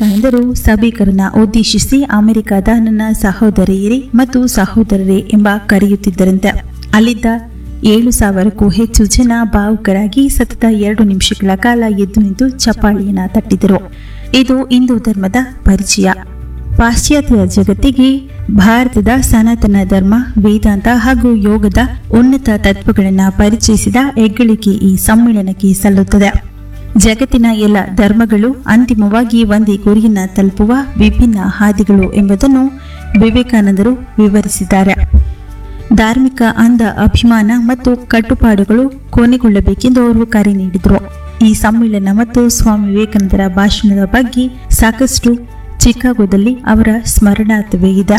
ವಿವೇಕಾನಂದರು ಸಭಿಕರನ್ನ ಉದ್ದೇಶಿಸಿ ಅಮೆರಿಕದ ನನ್ನ ಸಹೋದರಿಯರೇ ಮತ್ತು ಸಹೋದರರೇ ಎಂಬ ಕರೆಯುತ್ತಿದ್ದರಂತೆ ಅಲ್ಲಿದ್ದ ಏಳು ಸಾವಿರಕ್ಕೂ ಹೆಚ್ಚು ಜನ ಭಾವುಕರಾಗಿ ಸತತ ಎರಡು ನಿಮಿಷಗಳ ಕಾಲ ಎದ್ದು ನಿಂತು ಚಪ್ಪಾಳಿಯನ್ನ ತಟ್ಟಿದರು ಇದು ಹಿಂದೂ ಧರ್ಮದ ಪರಿಚಯ ಪಾಶ್ಚಾತ್ಯ ಜಗತ್ತಿಗೆ ಭಾರತದ ಸನಾತನ ಧರ್ಮ ವೇದಾಂತ ಹಾಗೂ ಯೋಗದ ಉನ್ನತ ತತ್ವಗಳನ್ನು ಪರಿಚಯಿಸಿದ ಹೆಗ್ಗಳಿಕೆ ಈ ಸಮ್ಮೇಳನಕ್ಕೆ ಸಲ್ಲುತ್ತದೆ ಜಗತ್ತಿನ ಎಲ್ಲ ಧರ್ಮಗಳು ಅಂತಿಮವಾಗಿ ಒಂದೇ ಗುರಿಯನ್ನ ತಲುಪುವ ವಿಭಿನ್ನ ಹಾದಿಗಳು ಎಂಬುದನ್ನು ವಿವೇಕಾನಂದರು ವಿವರಿಸಿದ್ದಾರೆ ಧಾರ್ಮಿಕ ಅಂಧ ಅಭಿಮಾನ ಮತ್ತು ಕಟ್ಟುಪಾಡುಗಳು ಕೊನೆಗೊಳ್ಳಬೇಕೆಂದು ಅವರು ಕರೆ ನೀಡಿದರು ಈ ಸಮ್ಮೇಳನ ಮತ್ತು ಸ್ವಾಮಿ ವಿವೇಕಾನಂದರ ಭಾಷಣದ ಬಗ್ಗೆ ಸಾಕಷ್ಟು ಚಿಕಾಗೋದಲ್ಲಿ ಅವರ ಸ್ಮರಣಾರ್ಥವೇ ಇದೆ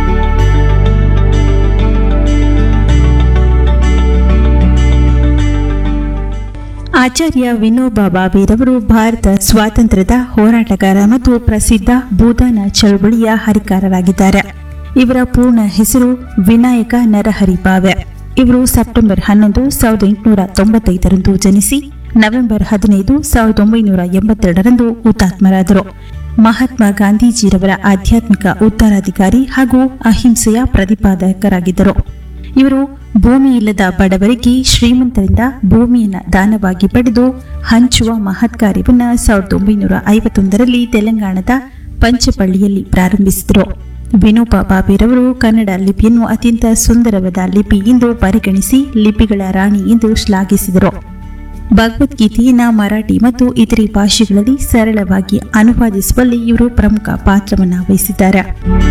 ಆಚಾರ್ಯ ವಿನೋಬಾ ಭಾವೆರವರು ಭಾರತ ಸ್ವಾತಂತ್ರ್ಯದ ಹೋರಾಟಗಾರ ಮತ್ತು ಪ್ರಸಿದ್ಧ ಭೂದಾನ ಚಳವಳಿಯ ಹರಿಕಾರರಾಗಿದ್ದಾರೆ ಇವರ ಪೂರ್ಣ ಹೆಸರು ವಿನಾಯಕ ನರಹರಿ ಭಾವೆ ಇವರು ಸೆಪ್ಟೆಂಬರ್ ಹನ್ನೊಂದು ಸಾವಿರದ ಎಂಟುನೂರ ತೊಂಬತ್ತೈದರಂದು ಜನಿಸಿ ನವೆಂಬರ್ ಹದಿನೈದು ಸಾವಿರದ ಒಂಬೈನೂರ ಎಂಬತ್ತೆರಡರಂದು ಹುತಾತ್ಮರಾದರು ಮಹಾತ್ಮ ಗಾಂಧೀಜಿರವರ ಆಧ್ಯಾತ್ಮಿಕ ಉತ್ತರಾಧಿಕಾರಿ ಹಾಗೂ ಅಹಿಂಸೆಯ ಪ್ರತಿಪಾದಕರಾಗಿದ್ದರು ಇವರು ಭೂಮಿ ಇಲ್ಲದ ಬಡವರಿಗೆ ಶ್ರೀಮಂತರಿಂದ ಭೂಮಿಯನ್ನ ದಾನವಾಗಿ ಪಡೆದು ಹಂಚುವ ಮಹತ್ ಕಾರ್ಯವನ್ನ ಸಾವಿರದ ಒಂಬೈನೂರ ಐವತ್ತೊಂದರಲ್ಲಿ ತೆಲಂಗಾಣದ ಪಂಚಪಳ್ಳಿಯಲ್ಲಿ ಪ್ರಾರಂಭಿಸಿದರು ವಿನೋಬಾ ಭಾವೆರವರು ಕನ್ನಡ ಲಿಪಿಯನ್ನು ಅತ್ಯಂತ ಸುಂದರವಾದ ಲಿಪಿ ಎಂದು ಪರಿಗಣಿಸಿ ಲಿಪಿಗಳ ರಾಣಿ ಎಂದು ಶ್ಲಾಘಿಸಿದರು ಭಗವದ್ಗೀತೆಯನ್ನ ಮರಾಠಿ ಮತ್ತು ಇತರೆ ಭಾಷೆಗಳಲ್ಲಿ ಸರಳವಾಗಿ ಅನುವಾದಿಸುವಲ್ಲಿ ಇವರು ಪ್ರಮುಖ ಪಾತ್ರವನ್ನು ವಹಿಸಿದ್ದಾರೆ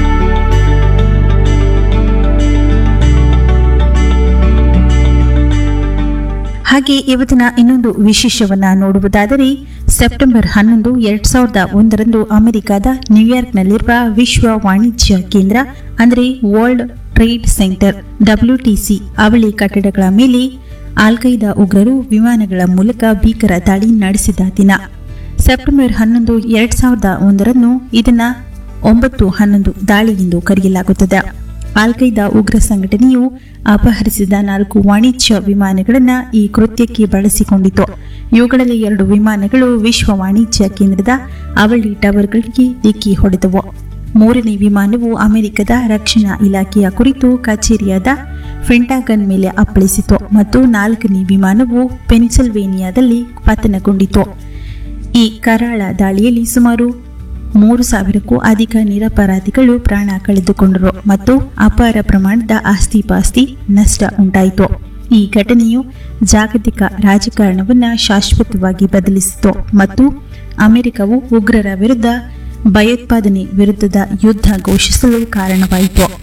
ಹಾಗೆ ಇವತ್ತಿನ ಇನ್ನೊಂದು ವಿಶೇಷವನ್ನ ನೋಡುವುದಾದರೆ ಸೆಪ್ಟೆಂಬರ್ ಹನ್ನೊಂದು ಎರಡ್ ಸಾವಿರದ ಒಂದರಂದು ಅಮೆರಿಕದ ನ್ಯೂಯಾರ್ಕ್ನಲ್ಲಿರುವ ವಿಶ್ವ ವಾಣಿಜ್ಯ ಕೇಂದ್ರ ಅಂದರೆ ವರ್ಲ್ಡ್ ಟ್ರೇಡ್ ಸೆಂಟರ್ ಡಬ್ಲ್ಯೂಟಿಸಿ ಅವಳಿ ಕಟ್ಟಡಗಳ ಮೇಲೆ ಆಲ್ಖೈದಾ ಉಗ್ರರು ವಿಮಾನಗಳ ಮೂಲಕ ಭೀಕರ ದಾಳಿ ನಡೆಸಿದ ದಿನ ಸೆಪ್ಟೆಂಬರ್ ಹನ್ನೊಂದು ಎರಡ್ ಸಾವಿರದ ಒಂದರನ್ನು ಇದನ್ನ ಒಂಬತ್ತು ಹನ್ನೊಂದು ದಾಳಿ ಎಂದು ಕರೆಯಲಾಗುತ್ತದೆ ಆಲ್ಖೈದಾ ಉಗ್ರ ಸಂಘಟನೆಯು ಅಪಹರಿಸಿದ ನಾಲ್ಕು ವಾಣಿಜ್ಯ ವಿಮಾನಗಳನ್ನು ಈ ಕೃತ್ಯಕ್ಕೆ ಬಳಸಿಕೊಂಡಿತು ಇವುಗಳಲ್ಲಿ ಎರಡು ವಿಮಾನಗಳು ವಿಶ್ವ ವಾಣಿಜ್ಯ ಕೇಂದ್ರದ ಅವಳಿ ಟವರ್ಗಳಿಗೆ ಡಿಕ್ಕಿ ಹೊಡೆದವು ಮೂರನೇ ವಿಮಾನವು ಅಮೆರಿಕದ ರಕ್ಷಣಾ ಇಲಾಖೆಯ ಕುರಿತು ಕಚೇರಿಯಾದ ಫೆಂಟಾಗನ್ ಮೇಲೆ ಅಪ್ಪಳಿಸಿತು ಮತ್ತು ನಾಲ್ಕನೇ ವಿಮಾನವು ಪೆನ್ಸಿಲ್ವೇನಿಯಾದಲ್ಲಿ ಪತನಗೊಂಡಿತು ಈ ಕರಾಳ ದಾಳಿಯಲ್ಲಿ ಸುಮಾರು ಮೂರು ಸಾವಿರಕ್ಕೂ ಅಧಿಕ ನಿರಪರಾಧಿಗಳು ಪ್ರಾಣ ಕಳೆದುಕೊಂಡರು ಮತ್ತು ಅಪಾರ ಪ್ರಮಾಣದ ಆಸ್ತಿಪಾಸ್ತಿ ನಷ್ಟ ಉಂಟಾಯಿತು ಈ ಘಟನೆಯು ಜಾಗತಿಕ ರಾಜಕಾರಣವನ್ನು ಶಾಶ್ವತವಾಗಿ ಬದಲಿಸಿತು ಮತ್ತು ಅಮೆರಿಕವು ಉಗ್ರರ ವಿರುದ್ಧ ಭಯೋತ್ಪಾದನೆ ವಿರುದ್ಧದ ಯುದ್ಧ ಘೋಷಿಸಲು ಕಾರಣವಾಯಿತು